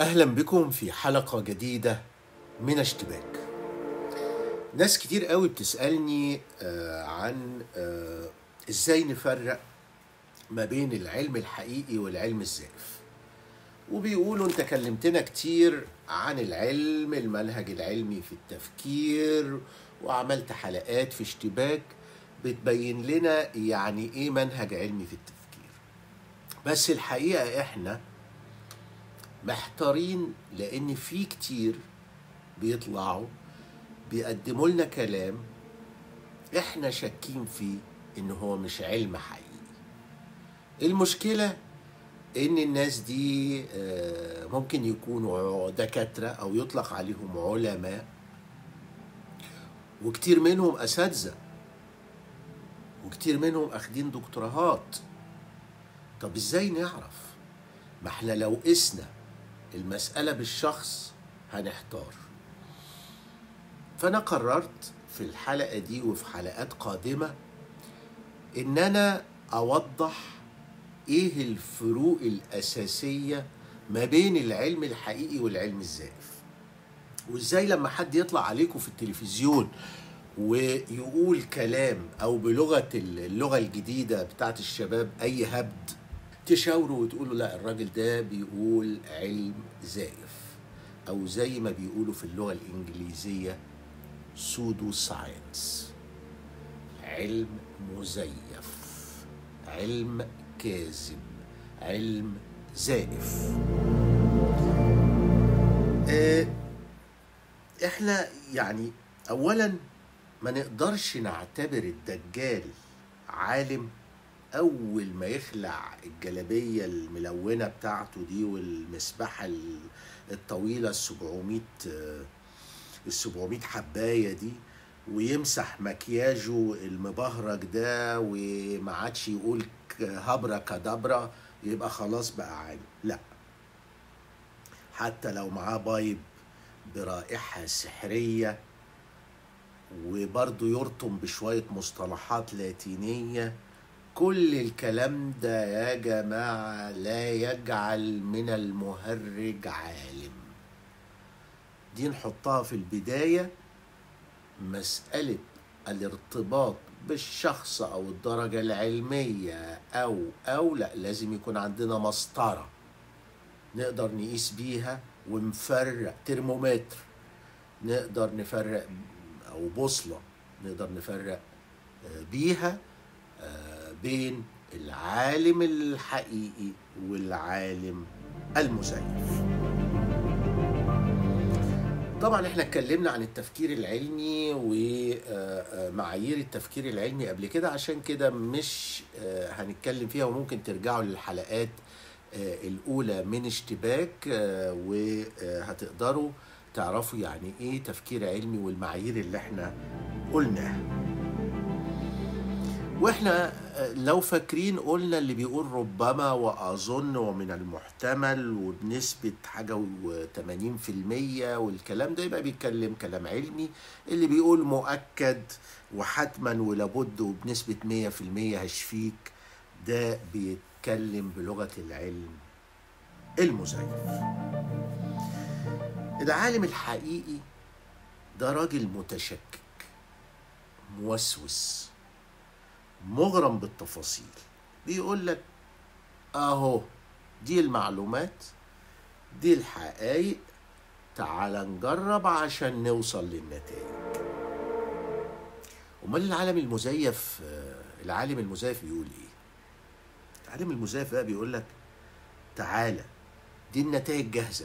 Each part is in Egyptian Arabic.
أهلا بكم في حلقة جديدة من اشتباك ناس كتير قوي بتسألني آه، عن آه، إزاي نفرق ما بين العلم الحقيقي والعلم الزائف وبيقولوا انت كلمتنا كتير عن العلم المنهج العلمي في التفكير وعملت حلقات في اشتباك بتبين لنا يعني ايه منهج علمي في التفكير بس الحقيقة احنا محتارين لان في كتير بيطلعوا بيقدموا لنا كلام احنا شاكين فيه ان هو مش علم حقيقي المشكلة ان الناس دي آه، ممكن يكونوا دكاترة او يطلق عليهم علماء وكتير منهم اساتذة وكتير منهم اخدين دكتوراهات طب ازاي نعرف ما احنا لو قسنا المسألة بالشخص هنحتار فأنا قررت في الحلقة دي وفي حلقات قادمة إن أنا أوضح إيه الفروق الأساسية ما بين العلم الحقيقي والعلم الزائف وإزاي لما حد يطلع عليكم في التلفزيون ويقول كلام أو بلغة اللغة الجديدة بتاعت الشباب أي هبد تشاوروا وتقولوا لا الراجل ده بيقول علم زائف او زي ما بيقولوا في اللغه الانجليزيه سودو ساينس علم مزيف علم كاذب علم زائف آه، احنا يعني اولا ما نقدرش نعتبر الدجال عالم اول ما يخلع الجلابيه الملونه بتاعته دي والمسبحه ال- الطويله ال 700 آه، ال 700 حبايه دي ويمسح مكياجه المبهرج ده وما عادش يقول ك- هبره كدبره يبقى خلاص بقى عالم لا حتى لو معاه بايب برائحه سحريه وبرضه يرطم بشويه مصطلحات لاتينيه كل الكلام ده يا جماعة لا يجعل من المهرج عالم دي نحطها في البداية مسألة الارتباط بالشخص أو الدرجة العلمية أو أو لا لازم يكون عندنا مسطرة نقدر نقيس بيها ونفرق ترمومتر نقدر نفرق أو بوصلة نقدر نفرق آه، بيها آه، بين العالم الحقيقي والعالم المزيف طبعا احنا اتكلمنا عن التفكير العلمي ومعايير التفكير العلمي قبل كده عشان كده مش آه، هنتكلم فيها وممكن ترجعوا للحلقات آه، الاولى من اشتباك آه، وهتقدروا تعرفوا يعني ايه تفكير علمي والمعايير اللي احنا قلناها واحنا لو فاكرين قلنا اللي بيقول ربما واظن ومن المحتمل وبنسبة حاجة وثمانين في المية والكلام ده يبقى بيتكلم كلام علمي اللي بيقول مؤكد وحتما ولابد وبنسبة مية في المية هشفيك ده بيتكلم بلغة العلم المزيف العالم الحقيقي ده راجل متشكك موسوس مغرم بالتفاصيل بيقول لك اهو دي المعلومات دي الحقائق تعال نجرب عشان نوصل للنتائج امال العالم المزيف آه، العالم المزيف بيقول ايه العالم المزيف بقى بيقول لك تعالى دي النتائج جاهزه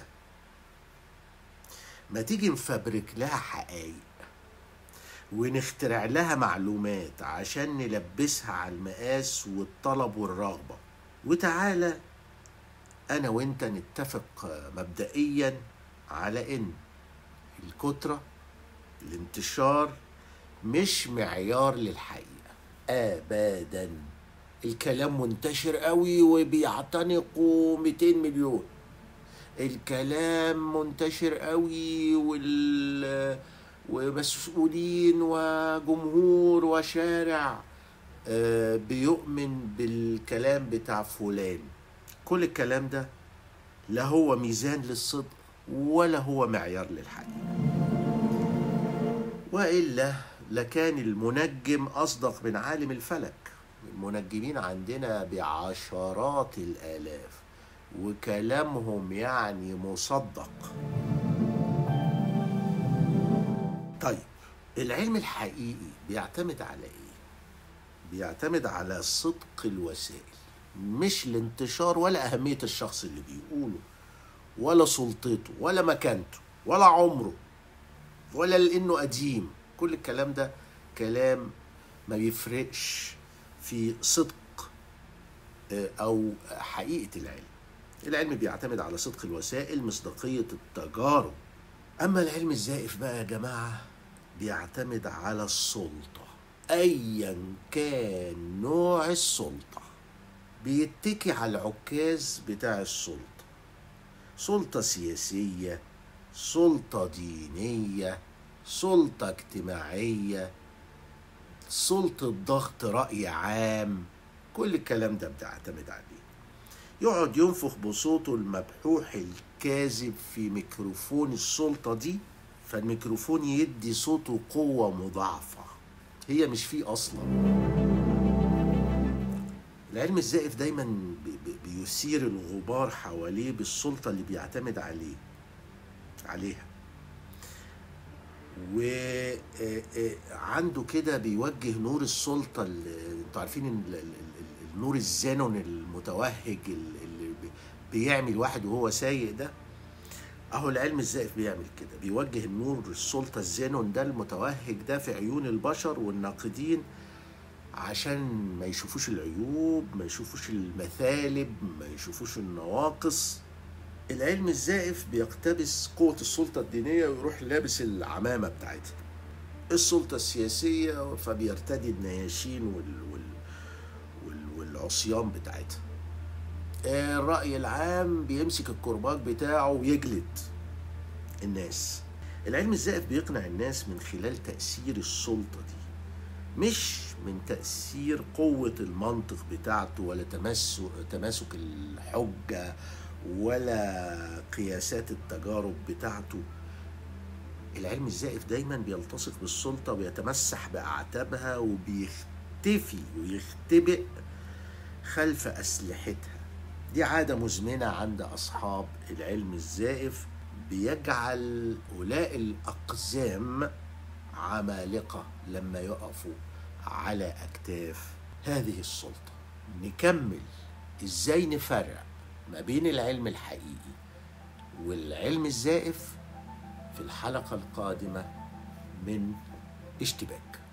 ما تيجي نفبرك لها حقائق ونخترع لها معلومات عشان نلبسها على المقاس والطلب والرغبة وتعالى أنا وأنت نتفق مبدئيا على إن الكترة الانتشار مش معيار للحقيقة أبدا الكلام منتشر قوي وبيعتنقوا 200 مليون الكلام منتشر قوي وال ومسؤولين وجمهور وشارع آه، بيؤمن بالكلام بتاع فلان كل الكلام ده لا هو ميزان للصدق ولا هو معيار للحقيقة وإلا لكان المنجم أصدق من عالم الفلك المنجمين عندنا بعشرات الآلاف وكلامهم يعني مصدق طيب العلم الحقيقي بيعتمد على ايه بيعتمد على صدق الوسائل مش الانتشار ولا أهمية الشخص اللي بيقوله ولا سلطته ولا مكانته ولا عمره ولا لأنه قديم كل الكلام ده كلام ما بيفرقش في صدق آه، أو حقيقة العلم العلم بيعتمد على صدق الوسائل مصداقية التجارب أما العلم الزائف بقى يا جماعة بيعتمد على السلطة أيا كان نوع السلطة بيتكي على العكاز بتاع السلطة سلطة سياسية سلطة دينية سلطة اجتماعية سلطة ضغط رأي عام كل الكلام ده بتعتمد عليه يقعد ينفخ بصوته المبحوح الكاذب في ميكروفون السلطة دي فالميكروفون يدي صوته قوة مضاعفة هي مش فيه أصلا العلم الزائف دايما بي- بي- بيثير الغبار حواليه بالسلطة اللي بيعتمد عليه عليها وعنده كده بيوجه نور السلطة اللي- انتوا عارفين ال- ال- ال- النور الزانون المتوهج اللي بي- بيعمل واحد وهو سايق ده اهو العلم الزائف بيعمل كده بيوجه النور السلطة الزانون ده المتوهج ده في عيون البشر والناقدين عشان ما يشوفوش العيوب ما يشوفوش المثالب ما يشوفوش النواقص العلم الزائف بيقتبس قوة السلطة الدينية ويروح لابس العمامة بتاعتها السلطة السياسية فبيرتدي النياشين وال... وال... وال... والعصيان بتاعتها الرأي العام بيمسك الكرباج بتاعه ويجلد الناس العلم الزائف بيقنع الناس من خلال تأثير السلطة دي مش من تأثير قوة المنطق بتاعته ولا تمسك تماسك الحجة ولا قياسات التجارب بتاعته العلم الزائف دايما بيلتصق بالسلطة ويتمسح بأعتابها وبيختفي ويختبئ خلف أسلحتها دي عادة مزمنة عند أصحاب العلم الزائف بيجعل أولاء الأقزام عمالقة لما يقفوا على أكتاف هذه السلطة نكمل إزاي نفرق ما بين العلم الحقيقي والعلم الزائف في الحلقة القادمة من اشتباك